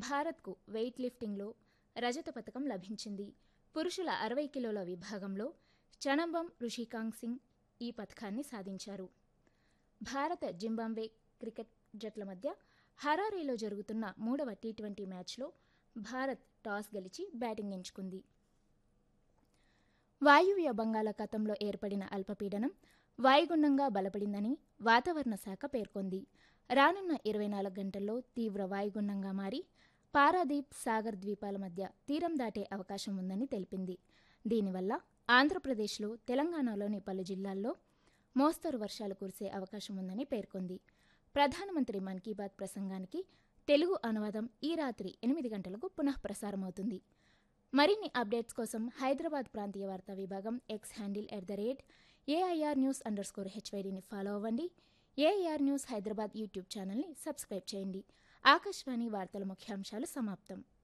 భారత్కు వెయిట్ లిఫ్టింగ్లో రజత పథకం లభించింది పురుషుల అరవై కిలోల విభాగంలో చనంబం రుషికాంగ్ సింగ్ ఈ పథకాన్ని సాధించారు భారత జింబాబ్వే క్రికెట్ జట్ల మధ్య హరారీలో జరుగుతున్న మూడవ టీ ట్వంటీ మ్యాచ్లో భారత్ టాస్ గెలిచి బ్యాటింగ్ ఎంచుకుంది వాయువ్య బంగాళాఖాతంలో ఏర్పడిన అల్పపీడనం వాయుగుండంగా బలపడిందని వాతావరణ శాఖ పేర్కొంది రానున్న ఇరవై నాలుగు గంటల్లో తీవ్ర వాయుగుండంగా మారి పారాదీప్ సాగర్ ద్వీపాల మధ్య తీరం దాటే అవకాశం ఉందని తెలిపింది దీనివల్ల ఆంధ్రప్రదేశ్లో తెలంగాణలోని పలు జిల్లాల్లో మోస్తరు వర్షాలు కురిసే అవకాశం ఉందని పేర్కొంది ప్రధానమంత్రి మన్ కీ బాత్ ప్రసంగానికి తెలుగు అనువాదం ఈ రాత్రి ఎనిమిది గంటలకు పునః ప్రసారమవుతుంది మరిన్ని అప్డేట్స్ కోసం హైదరాబాద్ ప్రాంతీయ వార్తా విభాగం X handle at the rate AIR news underscore హెచ్వైడిని ఫాలో అవ్వండి ఏఐఆర్ న్యూస్ హైదరాబాద్ యూట్యూబ్ ఛానల్ని సబ్స్క్రైబ్ చేయండి ఆకాశవాణి వార్తల ముఖ్యాంశాలు సమాప్తం